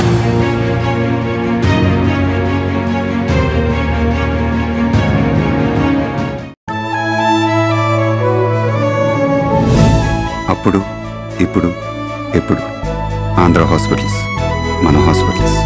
అప్పుడు ఇప్పుడు ఎప్పుడు ఆంధ్ర హాస్పిటల్స్ మన హాస్పిటల్స్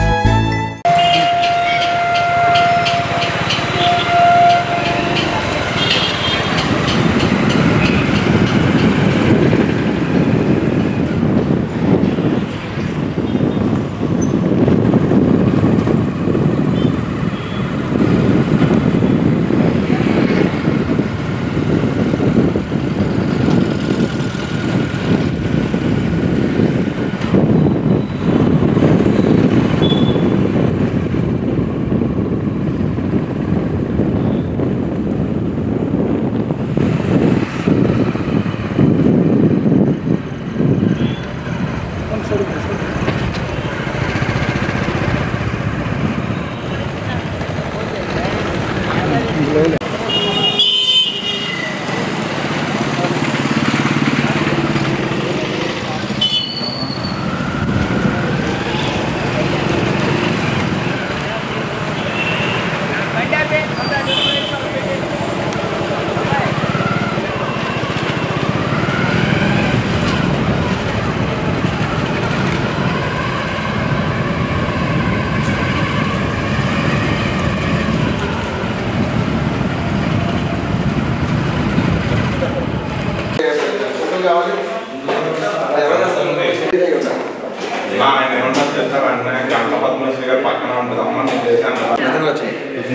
మా ఆయన ఏమన్నా తెలుసా వెంటనే గంట పద్మశ్రీ గారు పక్కన ఉంటుంది అమ్మ నేను చేశాను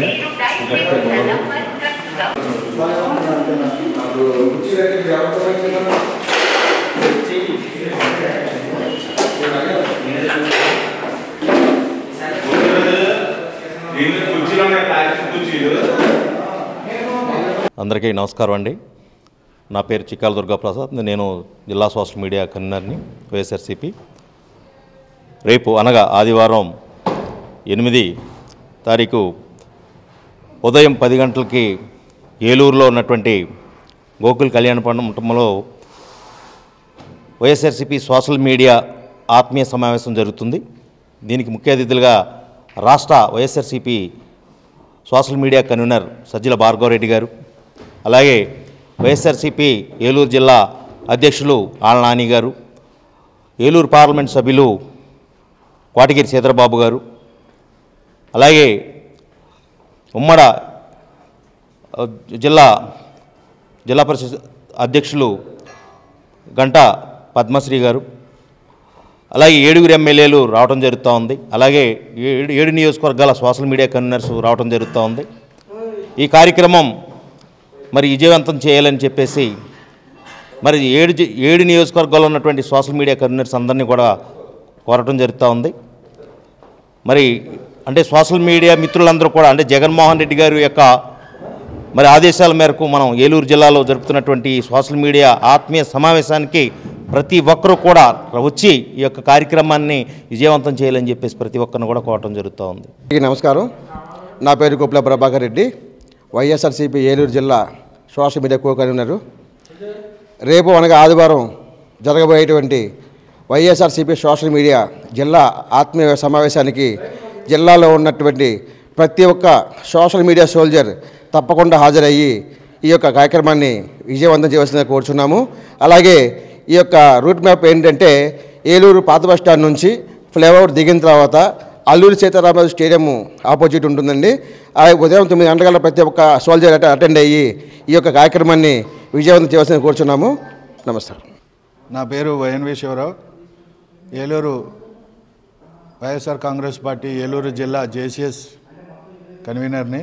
దీన్ని కుర్చీలో ఉన్నాయి ప్లాస్టిక్ కుర్చీలు అందరికీ నమస్కారం అండి నా పేరు చిక్కాల దుర్గాప్రసాద్ నేను జిల్లా సోషల్ మీడియా కన్వీనర్ని వైఎస్ఆర్సీపీ రేపు అనగా ఆదివారం ఎనిమిది తారీఖు ఉదయం పది గంటలకి ఏలూరులో ఉన్నటువంటి గోకుల్ కళ్యాణ మండపంలో వైఎస్ఆర్సీపీ సోషల్ మీడియా ఆత్మీయ సమావేశం జరుగుతుంది దీనికి ముఖ్య అతిథులుగా రాష్ట్ర YSRCP social media convener Sajjala Bhargava Reddy గారు అలాగే వైఎస్ఆర్సీపీ ఏలూరు జిల్లా అధ్యక్షులు ఆళ్ళ నాని గారు ఏలూరు పార్లమెంట్ సభ్యులు కోటగిరి సీతారాబాబు గారు అలాగే ఉమ్మడ ఆ, జిల్లా జిల్లా పరిషత్ అధ్యక్షులు గంట పద్మశ్రీ గారు అలాగే ఏడుగురు ఎమ్మెల్యేలు రావడం జరుగుతూ ఉంది అలాగే ఏడు ఏడు నియోజకవర్గాల సోషల్ మీడియా కన్వీనర్స్ రావడం జరుగుతూ ఉంది ఈ కార్యక్రమం మరి విజయవంతం చేయాలని చెప్పేసి మరి ఏడు జి- ఏడు నియోజకవర్గాల్లో ఉన్నటువంటి సోషల్ మీడియా కన్వీనర్స్ అందరినీ కూడా కోరటం జరుగుతూ ఉంది మరి అంటే సోషల్ మీడియా మిత్రులందరూ కూడా అంటే జగన్మోహన్ రెడ్డి గారి యొక్క మరి ఆదేశాల మేరకు మనం ఏలూరు జిల్లాలో జరుపుతున్నటువంటి ఈ సోషల్ మీడియా ఆత్మీయ సమావేశానికి ప్రతి ఒక్కరూ కూడా వచ్చి ఈ యొక్క కార్యక్రమాన్ని విజయవంతం చేయాలని చెప్పేసి ప్రతి ఒక్కరిని కూడా కోరటం జరుగుతూ ఉంది అందరికీ నమస్కారం నా పేరు కుప్ల ప్రభాకర్ రెడ్డి వైఎస్ఆర్సీపీ ఏలూరు జిల్లా సోషల్ మీడియా కో కన్వీనరు రేపు అనగా ఆదివారం జరగబోయేటువంటి వైఎస్ఆర్సీపీ సోషల్ మీడియా జిల్లా ఆత్మీయ సమావేశానికి జిల్లాలో ఉన్నటువంటి ప్రతి ఒక్క సోషల్ మీడియా సోల్జర్ తప్పకుండా హాజరయ్యి ఈ యొక్క కార్యక్రమాన్ని విజయవంతం చేయవలసిందిగా కోరుచున్నాము అలాగే ఈ యొక్క రూట్ మ్యాప్ ఏంటంటే ఏలూరు పాత బస్ స్టాండ్ నుంచి ఫ్లైఓవర్ దిగిన తర్వాత అల్లూరి సీతారామరాజు స్టేడియం ఆపోజిట్ ఉంటుందండి ఆ ఉదయం తొమ్మిది గంటల ప్రతి ఒక్క సోల్జర్ అట అటెండ్ అయ్యి ఈ యొక్క కార్యక్రమాన్ని విజయవంతం చేయవలసింది కోరుచున్నాము నమస్కారం నా పేరు వైఎన్వి శివరావు ఏలూరు వైఎస్ఆర్ కాంగ్రెస్ పార్టీ ఏలూరు జిల్లా జేసీఎస్ కన్వీనర్ని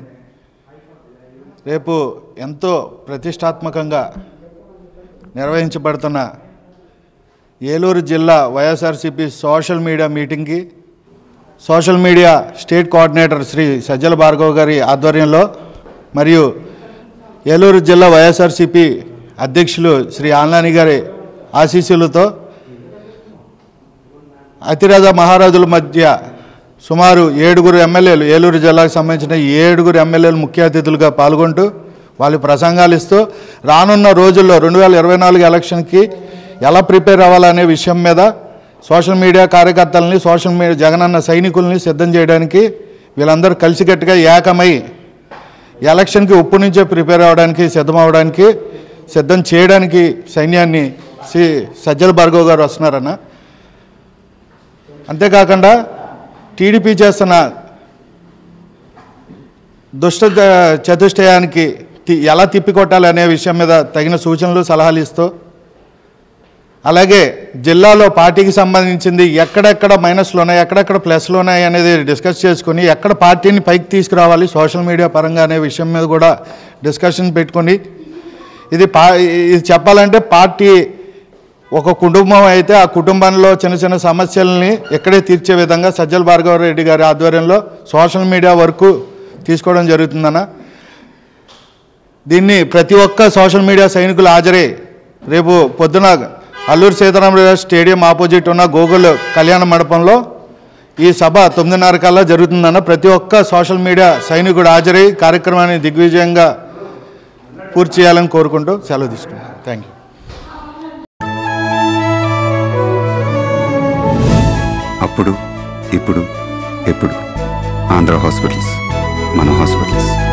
రేపు ఎంతో ప్రతిష్టాత్మకంగా నిర్వహించబడుతున్న ఏలూరు జిల్లా వైఎస్ఆర్సిపి సోషల్ మీడియా మీటింగ్కి social media state coordinator Shri Sajjala Bhargav గారి ఆధ్వర్యంలో మరియు ఏలూరు జిల్లా వైఎస్ఆర్సిపి అధ్యక్షులు శ్రీ ఆల్నాని గారి ఆశీస్సులతో అతిరథ మహారాజుల మధ్య సుమారు ఏడుగురు ఎమ్మెల్యేలు ఏలూరు జిల్లాకు సంబంధించిన ఏడుగురు ఎమ్మెల్యేలు ముఖ్య అతిథులుగా పాల్గొంటూ వాళ్ళు ప్రసంగాలు ఇస్తూ రానున్న రోజుల్లో రెండు వేల ఇరవై నాలుగు ఎలక్షన్కి ఎలా ప్రిపేర్ అవ్వాలనే విషయం మీద సోషల్ మీడియా కార్యకర్తలని సోషల్ మీడియా జగనన్న సైనికుల్ని సిద్ధం చేయడానికి వీళ్ళందరూ కలిసికట్టుగా ఏకమై ఎలక్షన్కి ఉప్పు నుంచే ప్రిపేర్ అవ్వడానికి సిద్ధం అవ్వడానికి సిద్ధం చేయడానికి సైన్యాన్ని శ్రీ సజ్జల భార్గవ్ గారు వస్తున్నారన్న అంతేకాకుండా టీడీపీ చేస్తున్న దుష్ట జ- చతుష్టయానికి తి- ఎలా తిప్పికొట్టాలి అనే విషయం మీద తగిన సూచనలు సలహాలు ఇస్తూ అలాగే జిల్లాలో పార్టీకి సంబంధించింది ఎక్కడెక్కడ మైనస్లు ఉన్నాయి ఎక్కడెక్కడ ప్లస్లు ఉన్నాయి అనేది డిస్కస్ చేసుకొని ఎక్కడ పార్టీని పైకి తీసుకురావాలి సోషల్ మీడియా పరంగా అనే విషయం మీద కూడా డిస్కషన్ పెట్టుకొని ఇది పా ఇది చెప్పాలంటే పార్టీ ఒక కుటుంబం అయితే ఆ కుటుంబంలో చిన్న చిన్న సమస్యల్ని ఎక్కడే తీర్చే విధంగా సజ్జల భార్గవ రెడ్డి గారి ఆధ్వర్యంలో సోషల్ మీడియా వరకు తీసుకోవడం జరుగుతుందన్న దీన్ని ప్రతి ఒక్క సోషల్ మీడియా సైనికులు హాజరై రేపు పొద్దున అల్లూరు సీతారామరాజు స్టేడియం ఆపోజిట్ ఉన్న గోగుల్ కళ్యాణ మండపంలో ఈ సభ తొమ్మిదిన్నర కల్లా జరుగుతుందన్న ప్రతి ఒక్క సోషల్ మీడియా సైనికుడు హాజరై కార్యక్రమాన్ని దిగ్విజయంగా పూర్తి చేయాలని కోరుకుంటూ సెలవు తీసుకుంటాను థ్యాంక్ యూ అప్పుడు ఇప్పుడు ఎప్పుడు ఆంధ్ర హాస్పిటల్స్ మన హాస్పిటల్స్